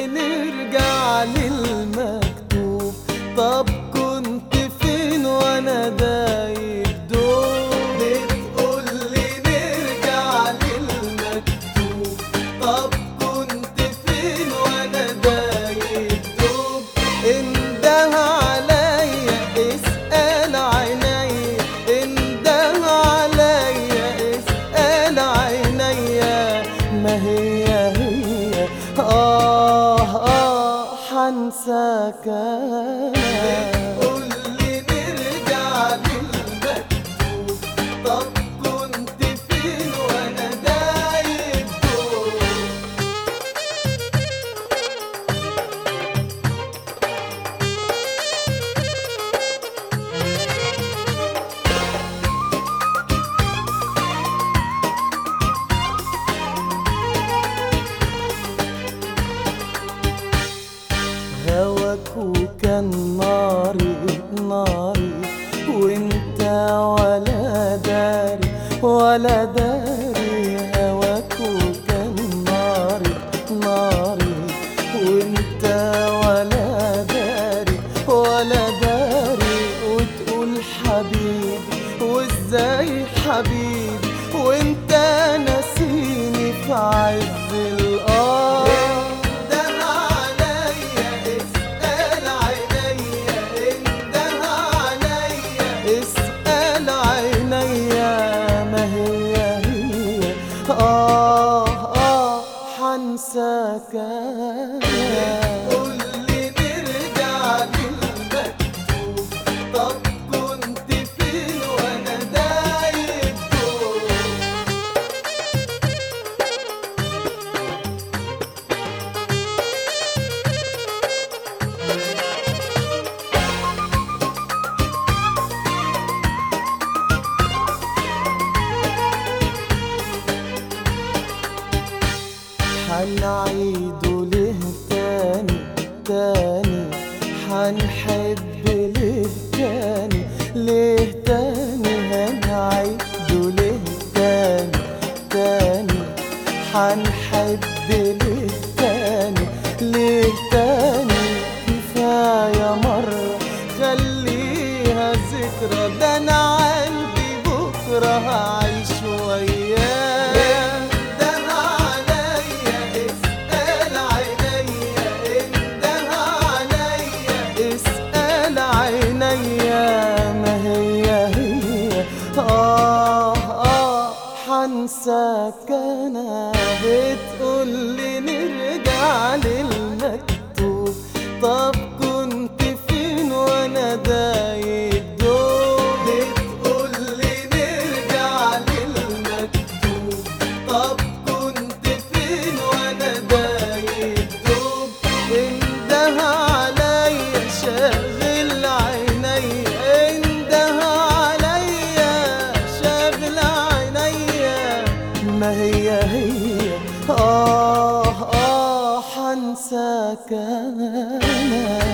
لي نرجع للمكتوب طب كنت فين وانا دايب دوب بتقول لي نرجع للمكتوب طب كنت فين وانا دايب دوب انده عليا اسأل عينيا انده عليا اسأل عينيا ما هي هي آه آه حنساك بتقول لي نرجع للمكتوب طب كنت فين وانا دايب دوب هواك وكان ناري ناري وانت ولا داري ولا داري هواك وكان ناري ناري وانت ولا داري ولا داري وتقول حبيبي وازاي حبيبي وانت ناسيني في عز القمر انده عليا اسأل عينيا انده عليا اسأل عينيا ما هي هي آه آه حنساك قول لي نرجع للمكتوب طب كنت فين وانا دايب دوب حنعيده ليه تاني تاني حنحب ليه تاني ليه تاني هنعيده ليه تاني تاني حنحب ليه تاني ليه تاني كفاية مرة خليها ذكرى ده أنا قلبي بكرة هعيش وياه انده عليا اسأل عينيا انده عليا اسأل عينيا ما هي هي آه آه حنساك أنا بتقول لي نرجع للمكتوب طب كنت فين وأنا دايب دوب بتقول لي نرجع للمكتوب طب كنت فين وأنا دايب دوب انده عليا شاغل عينيا انده عليا شاغل عينيا ما هي هي آه آه حنساك أنا